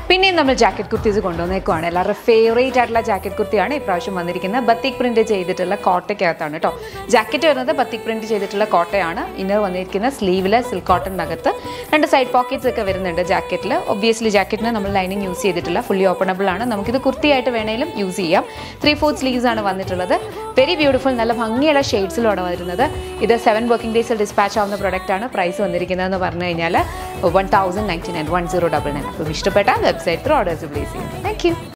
പിന്നെയും നമ്മൾ ജാക്കറ്റ് കുർത്തീസ് കൊണ്ടുവന്നേക്കുവാണ് എല്ലാവരുടെ ഫേവറേറ്റ് ആയിട്ടുള്ള ജാക്കറ്റ് കുർത്തിയാണ് ഇപ്രാവശ്യം വന്നിരിക്കുന്നത് ബത്തിക് പ്രിന്റ് ചെയ്തിട്ടുള്ള കോട്ടയ്ക്കകത്താണ് കേട്ടോ ജാക്കറ്റ് വരുന്നത് ബത്തിക് പ്രിന്റ് ചെയ്തിട്ടുള്ള കോട്ടയാണ് ഇന്നർ വന്നിരിക്കുന്ന സ്ലീവില് സിൽക്ക് കോട്ടണിനകത്ത് രണ്ട് സൈഡ് പോക്കറ്റ്സ് ഒക്കെ വരുന്നുണ്ട് ജാക്കറ്റിൽ ഒബ്വിയസ്ലി ജാക്കറ്റിന് നമ്മൾ ലൈനിങ് യൂസ് ചെയ്തിട്ടില്ല ഫുള്ളി ഓപ്പണബിൾ ആണ് നമുക്കിത് കുർത്തിയായിട്ട് വേണേലും യൂസ് ചെയ്യാം ത്രീ ഫോർത്ത് സ്ലീവ്സ് ആണ് വന്നിട്ടുള്ളത് വെരി ബ്യൂട്ടിഫുൾ നല്ല ഭംഗിയുള്ള ഷെയ്ഡ്സിലാണ് വരുന്നത് ഇത് സെവൻ വർക്കിംഗ് ഡേയ്സിൽ ഡിസ്പാച്ച് ആവുന്ന പ്രൊഡക്റ്റ് ആണ് പ്രൈസ് വന്നിരിക്കുന്നതെന്ന് പറഞ്ഞു കഴിഞ്ഞാൽ one thousand ninety nine one zero double nine അപ്പം ഇഷ്ടപ്പെട്ട വെബ്സൈറ്റ് ത്രൂ ഓർഡേഴ്സ് പ്ലേസ് ചെയ്യും താങ്ക് യു